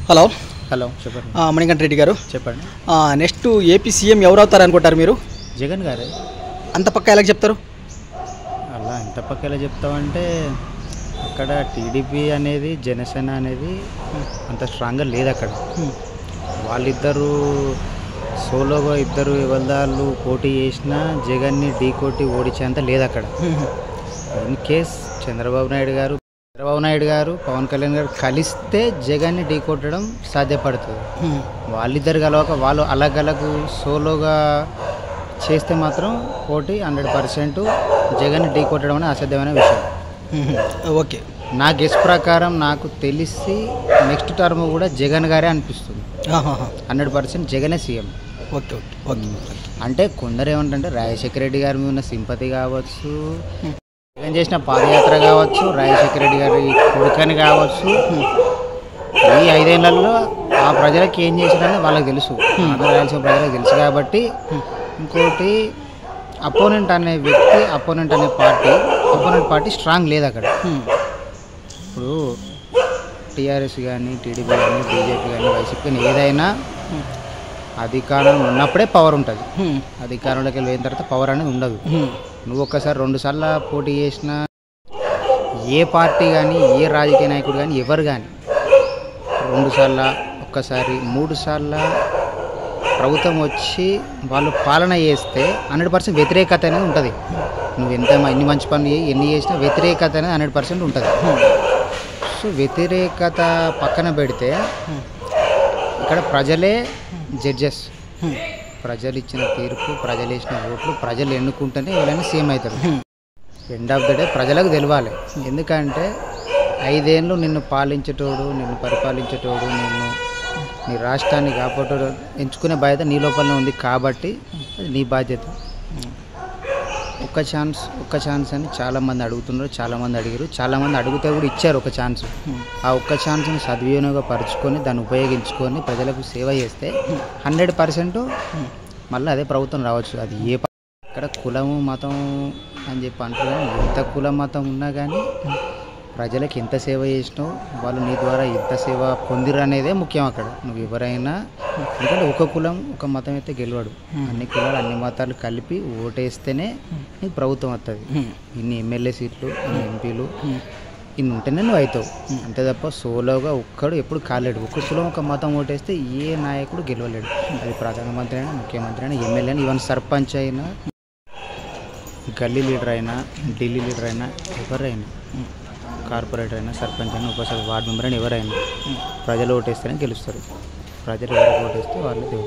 Hello hello చెప్పండి ఆ, మణికంఠ రెడ్డి గారు చెప్పండి ఆ, నెక్స్ట్ ఏపీ సీఎం ఎవరు అవుతారు అనుకుంటారు మీరు జగన్ గారే అంత పక్క ఎలా చెప్తారు అలా ఎంత పక్కలా చెప్తామంటే అక్కడ టీడీపీ అనేది జనసేన అనేది అంత స్ట్రాంగ్గా లేదు అక్కడ హ్మ్. వాళ్ళిద్దరూ సోలోగా ఇద్దరు ఎవరిదాళ్ళు పోటీ చేసినా జగన్ని ఢీ కొట్టి ఓడించేంత లేదు అక్కడ హ్మ్. ఇన్ కేస్ చంద్రబాబు నాయుడు గారు చంద్రబాబు నాయుడు గారు పవన్ కళ్యాణ్ గారు కలిస్తే జగన్ని ఢీ కొట్టడం సాధ్యపడుతుంది హ్మ్. వాళ్ళిద్దరు కలవక వాళ్ళు అలగలగు సోలోగా చేస్తే మాత్రం పోటీ హండ్రెడ్ పర్సెంట్ జగన్ ఢీ కొట్టడం అనేది అసాధ్యమైన విషయం హ్మ్. ఓకే నా గెస్ ప్రకారం నాకు తెలిసి నెక్స్ట్ టర్మ్ కూడా జగన్ గారే అనిపిస్తుంది ఆహాహా. హండ్రెడ్ పర్సెంట్ జగనే సీఎం ఓకే ఓకే ఓకే అంటే కొందరు ఏమంటే రాజశేఖర రెడ్డి గారి మీద ఉన్న సింపతి కావచ్చు జగన్ చేసిన పాదయాత్ర కావచ్చు రాజశేఖర రెడ్డి గారి కొడుకని కావచ్చు ఈ ఐదేళ్లలో ఆ ప్రజలకు ఏం చేసినని వాళ్ళకి తెలుసు ఆంధ్ర రాయలసీమ ప్రజలకు తెలుసు కాబట్టి ఇంకోటి అపోనెంట్ అనే వ్యక్తి అపోనెంట్ అనే పార్టీ అపోనెంట్ పార్టీ స్ట్రాంగ్ లేదు అక్కడ హ్మ్. ఇప్పుడు టీఆర్ఎస్ కానీ టీడీపీ కానీ బీజేపీ కానీ వైసీపీ కానీ ఏదైనా అధికారం ఉన్నప్పుడే పవర్ ఉంటుంది హ్మ్. అధికారంలోకి వెళ్ళి పోయిన తర్వాత పవర్ అనేది ఉండదు హ్మ్. నువ్వు ఒక్కసారి రెండు సార్లు పోటీ చేసిన ఏ పార్టీ కానీ ఏ రాజకీయ నాయకుడు కానీ ఎవరు కానీ రెండు సార్ల ఒక్కసారి మూడు సార్ల ప్రభుత్వం వచ్చి వాళ్ళు పాలన చేస్తే హండ్రెడ్ పర్సెంట్ వ్యతిరేకత అనేది ఉంటుంది నువ్వు ఎంత మ- ఎన్ని మంచి పనులు చేయి ఎన్ని చేసినా వ్యతిరేకత అనేది హండ్రెడ్ పర్సెంట్ ఉంటుంది సో వ్యతిరేకత పక్కన పెడితే హ్మ్. ఇక్కడ ప్రజలే జడ్జెస్ హ్మ్. ప్రజలు ఇచ్చిన తీర్పు ప్రజలు వేసిన ఓట్లు ప్రజలు ఎన్నుకుంటేనే ఎవరైనా సీఎం అవుతారు హ్మ్. ఎండ్ ఆఫ్ ద డే ప్రజలకు తెలియాలి ఎందుకంటే ఐదేళ్ళు నిన్ను పాలించేటోడు నిన్ను పరిపాలించేటోడు నిన్ను నీ రాష్ట్రాన్ని కాపాడోడు ఎంచుకునే బాధ్యత నీ లోపలనే ఉంది కాబట్టి అది నీ బాధ్యత ఒక్క ఛాన్స్ ఒక్క ఛాన్స్ అని చాలామంది అడుగుతున్నారు చాలామంది అడిగారు చాలామంది అడిగితే కూడా ఇచ్చారు ఒక ఛాన్స్ హ్మ్. ఆ ఒక్క ఛాన్స్ని సద్వినియోగపరుచుకొని దాన్ని ఉపయోగించుకొని ప్రజలకు సేవ చేస్తే హండ్రెడ్ పర్సెంట్ మళ్ళీ అదే ప్రభుత్వం రావచ్చు అది ఏ ప- ఇక్కడ కులము మతం అని చెప్పి అంటున్నాను ఎంత కులం మతం ఉన్నా కానీ ప్రజలకు ఎంత సేవ చేసినావు వాళ్ళు నీ ద్వారా ఎంత సేవ పొందిరు అనేదే ముఖ్యం అక్కడ నువ్వు ఎవరైనా ఎందుకంటే ఒక కులం ఒక మతం అయితే గెలవడు అన్ని కులాలు అన్ని మతాలు కలిపి ఓటేస్తేనే నీకు ప్రభుత్వం వస్తుంది హ్మ్. ఇన్ని ఎమ్మెల్యే సీట్లు ఇన్ని ఎంపీలు హ్మ్. ఇన్ని ఉంటేనే నువ్వు అవుతావు అంతే తప్ప సోలోగా ఒక్కడు ఎప్పుడు కాలేడు ఒక్క కులం ఒక మతం ఓటేస్తే ఏ నాయకుడు గెలవలేడు అది ప్రధానమంత్రి అయినా ముఖ్యమంత్రి అయినా ఎమ్మెల్యే అయినా ఈవెన్ సర్పంచ్ అయినా గల్లీ లీడర్ అయినా ఢిల్లీ లీడర్ అయినా ఎవరైనా కార్పొరేటర్ అయినా సర్పంచ్ అయినా ఉప వార్డు మెంబర్ అయినా ఎవరైనా ప్రజలు ఓటేస్తేనే గెలుస్తారు ప్రజలు ఎవరికి ఓటేస్తే వాళ్ళు